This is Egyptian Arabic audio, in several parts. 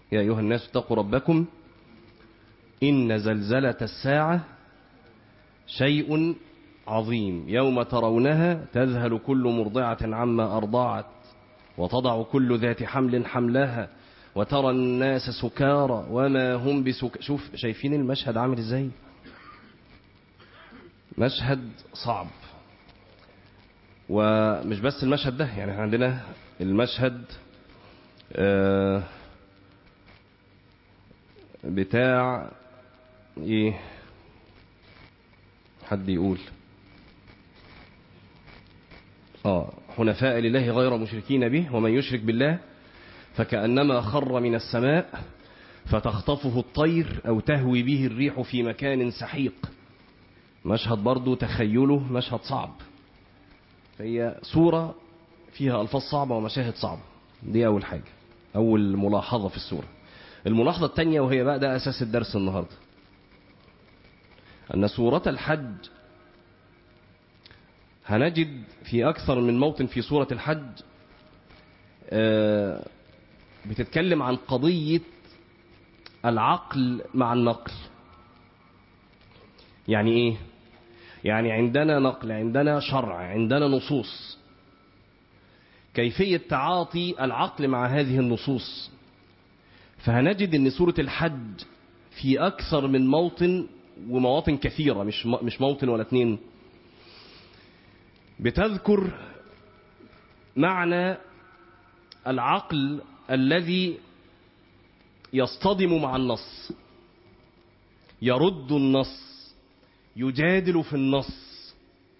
يا أيها الناس اتقوا ربكم إن زلزلة الساعة شيء عظيم يوم ترونها تذهل كل مرضعة عما أرضعت وتضع كل ذات حمل حملها وترى الناس سكارى وما هم بسك شوف شايفين المشهد عامل ازاي مشهد صعب ومش بس المشهد ده يعني احنا عندنا المشهد آه بتاع ايه حد يقول اه حنفاء لله غير مشركين به ومن يشرك بالله فكأنما خر من السماء فتخطفه الطير أو تهوي به الريح في مكان سحيق مشهد برضو تخيله مشهد صعب فهي صورة فيها ألفاظ صعبة ومشاهد صعبة دي أول حاجة أول ملاحظة في السورة الملاحظة الثانية وهي بقى ده أساس الدرس النهاردة أن سورة الحج هنجد في أكثر من موطن في سورة الحج بتتكلم عن قضية العقل مع النقل يعني إيه؟ يعني عندنا نقل عندنا شرع عندنا نصوص كيفية تعاطي العقل مع هذه النصوص فهنجد أن سورة الحج في أكثر من موطن ومواطن كثيرة مش مش موطن ولا اتنين بتذكر معنى العقل الذي يصطدم مع النص يرد النص يجادل في النص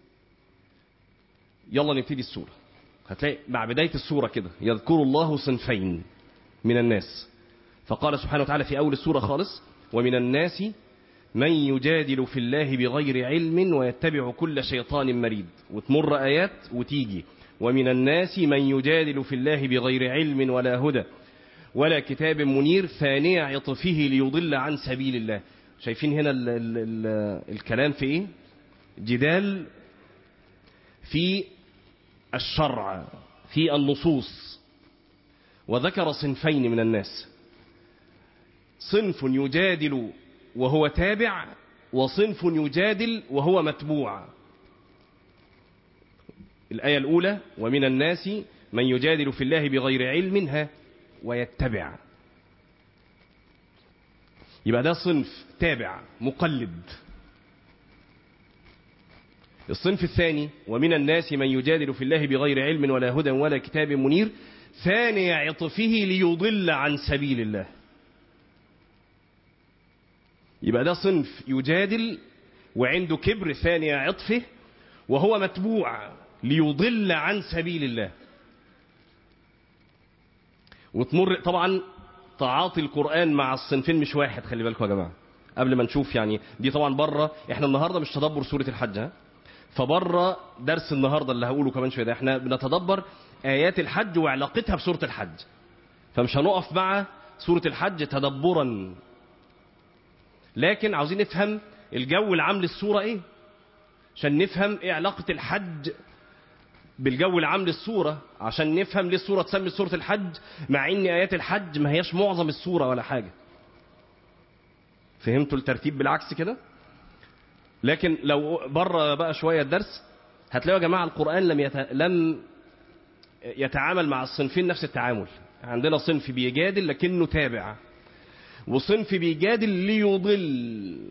يلا نبتدي السورة هتلاقي مع بداية السورة كده يذكر الله صنفين من الناس فقال سبحانه وتعالى في أول السورة خالص ومن الناس من يجادل في الله بغير علم ويتبع كل شيطان مريد وتمر آيات وتيجي ومن الناس من يجادل في الله بغير علم ولا هدى ولا كتاب منير ثاني عطفه ليضل عن سبيل الله شايفين هنا ال ال ال الكلام في ايه جدال في الشرع في النصوص وذكر صنفين من الناس صنف يجادل وهو تابع وصنف يجادل وهو متبوع الآية الأولى ومن الناس من يجادل في الله بغير علمها ويتبع يبقى ده صنف تابع مقلد الصنف الثاني ومن الناس من يجادل في الله بغير علم ولا هدى ولا كتاب منير ثاني عطفه ليضل عن سبيل الله يبقى ده صنف يجادل وعنده كبر ثاني عطفه وهو متبوع ليضل عن سبيل الله وتمر طبعا تعاطي القرآن مع الصنفين مش واحد خلي بالكم يا جماعة قبل ما نشوف يعني دي طبعا بره احنا النهارده مش تدبر سورة الحج ها فبره درس النهارده اللي هقوله كمان شويه ده احنا بنتدبر آيات الحج وعلاقتها بسورة الحج فمش هنقف مع سورة الحج تدبرا لكن عاوزين نفهم الجو العام للسورة ايه عشان نفهم ايه علاقة الحج بالجو العام للسورة عشان نفهم ليه السورة تسمي سورة الحج مع ان ايات الحج ما هياش معظم السورة ولا حاجة فهمتوا الترتيب بالعكس كده لكن لو بره بقى شوية الدرس هتلاقوا يا جماعة القرآن لم يت... لم يتعامل مع الصنفين نفس التعامل عندنا صنف بيجادل لكنه تابع وصنف بيجادل ليضل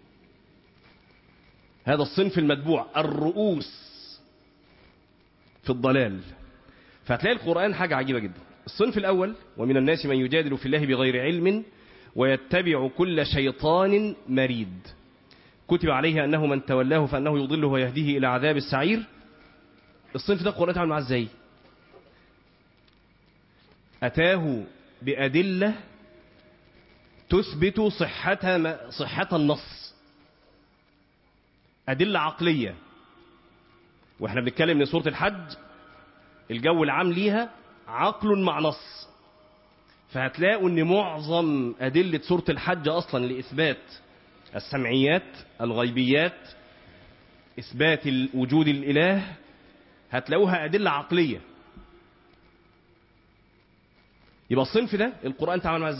هذا الصنف المتبوع الرؤوس في الضلال فهتلاقي القرآن حاجة عجيبة جدا الصنف الأول ومن الناس من يجادل في الله بغير علم ويتبع كل شيطان مريد كتب عليه أنه من تولاه فأنه يضله ويهديه إلى عذاب السعير الصنف ده القرآن تعمل معاه ازاي أتاه بأدلة تثبت صحة صحة النص أدلة عقلية واحنا بنتكلم من سورة الحج الجو العام ليها عقل مع نص فهتلاقوا ان معظم أدلة سورة الحج أصلا لإثبات السمعيات الغيبيات إثبات وجود الإله هتلاقوها أدلة عقلية يبقى الصنف ده القرآن تعمل معاه